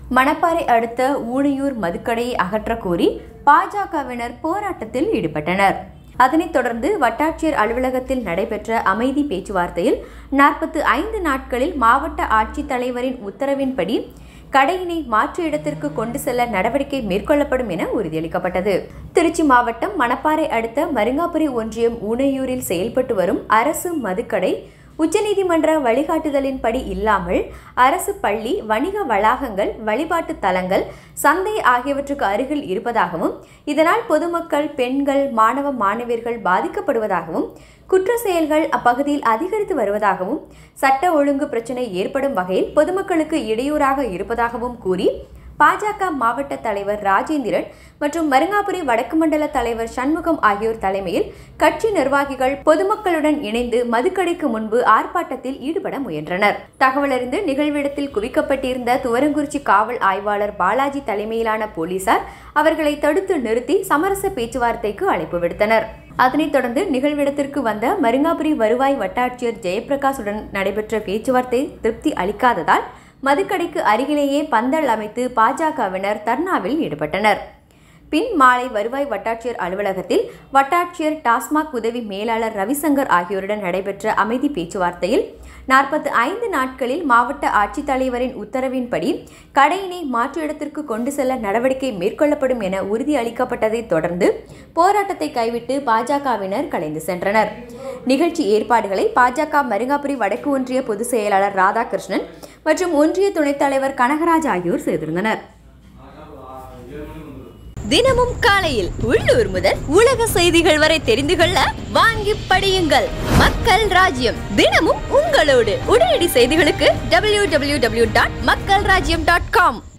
மணப்பாறை அடுத்த ஊனையூர் மதுக்கடையை அகற்றக் கோரி பாஜகவினர் போராட்டத்தில் ஈடுபட்டனர் அதனைத் தொடர்ந்து வட்டாட்சியர் அலுவலகத்தில் நடைபெற்ற அமைதி பேச்சுவார்த்தையில் நாற்பத்து ஐந்து நாட்களில் மாவட்ட ஆட்சித்தலைவரின் உத்தரவின்படி கடையினை மாற்று இடத்திற்கு கொண்டு செல்ல நடவடிக்கை மேற்கொள்ளப்படும் என உறுதியளிக்கப்பட்டது திருச்சி மாவட்டம் மணப்பாறை அடுத்த மருங்காபுரி ஒன்றியம் ஊனையூரில் செயல்பட்டு வரும் அரசு மதுக்கடை உச்சநீதிமன்ற வழிகாட்டுதலின்படி இல்லாமல் அரசு பள்ளி வணிக வளாகங்கள் வழிபாட்டு தலங்கள் சந்தை ஆகியவற்றுக்கு அருகில் இருப்பதாகவும் இதனால் பொதுமக்கள் பெண்கள் மாணவ மாணவியர்கள் பாதிக்கப்படுவதாகவும் குற்ற செயல்கள் அப்பகுதியில் அதிகரித்து வருவதாகவும் சட்ட ஒழுங்கு பிரச்சினை ஏற்படும் வகையில் பொதுமக்களுக்கு இடையூறாக இருப்பதாகவும் கூறி பாஜக மாவட்ட தலைவர் ராஜேந்திரன் மற்றும் மருங்காபுரி வடக்கு மண்டல தலைவர் சண்முகம் ஆகியோர் தலைமையில் கட்சி நிர்வாகிகள் பொதுமக்களுடன் இணைந்து மதுக்கடைக்கு முன்பு ஆர்ப்பாட்டத்தில் ஈடுபட முயன்றனர் தகவலறிந்து நிகழ்விடத்தில் குவிக்கப்பட்டிருந்த துவரங்குறிச்சி காவல் ஆய்வாளர் பாலாஜி தலைமையிலான போலீசார் அவர்களை தடுத்து நிறுத்தி சமரச பேச்சுவார்த்தைக்கு அழைப்பு விடுத்தனர் அதனைத் தொடர்ந்து நிகழ்விடத்திற்கு வந்த மருங்காபுரி வருவாய் வட்டாட்சியர் ஜெயபிரகாஷுடன் நடைபெற்ற பேச்சுவார்த்தை திருப்தி அளிக்காததால் மதுக்கடைக்கு அருகிலேயே பந்தல் அமைத்து பாஜகவினர் தர்ணாவில் ஈடுபட்டனர் பின் மாலை வருவாய் வட்டாட்சியர் அலுவலகத்தில் வட்டாட்சியர் டாஸ்மாக் உதவி மேலாளர் ரவிசங்கர் ஆகியோருடன் நடைபெற்ற அமைதி பேச்சுவார்த்தையில் நாற்பத்தி ஐந்து நாட்களில் மாவட்ட ஆட்சித்தலைவரின் உத்தரவின்படி கடையினை மாற்று இடத்திற்கு கொண்டு செல்ல நடவடிக்கை மேற்கொள்ளப்படும் என உறுதி அளிக்கப்பட்டதைத் தொடர்ந்து போராட்டத்தை கைவிட்டு பாஜகவினர் கலைந்து சென்றனர் நிகழ்ச்சி ஏற்பாடுகளை பாஜக மருங்காபுரி வடக்கு ஒன்றிய பொதுச் செயலாளர் ராதாகிருஷ்ணன் மற்றும் ஒன்றிய துணைத் தலைவர் கனகராஜ் ஆகியோர் செய்திருந்தனர் தினமும் காலையில் உள்ளூர் முதல் உலக செய்திகள் வரை தெரிந்து கொள்ள வாங்கி படியுங்கள் மக்கள் ராஜ்யம் தினமும் உங்களோடு உடனடி செய்திகளுக்கு டபிள்யூ டபிள்யூ டபிள்யூ டாட் மக்கள் ராஜ்யம் டாட் காம்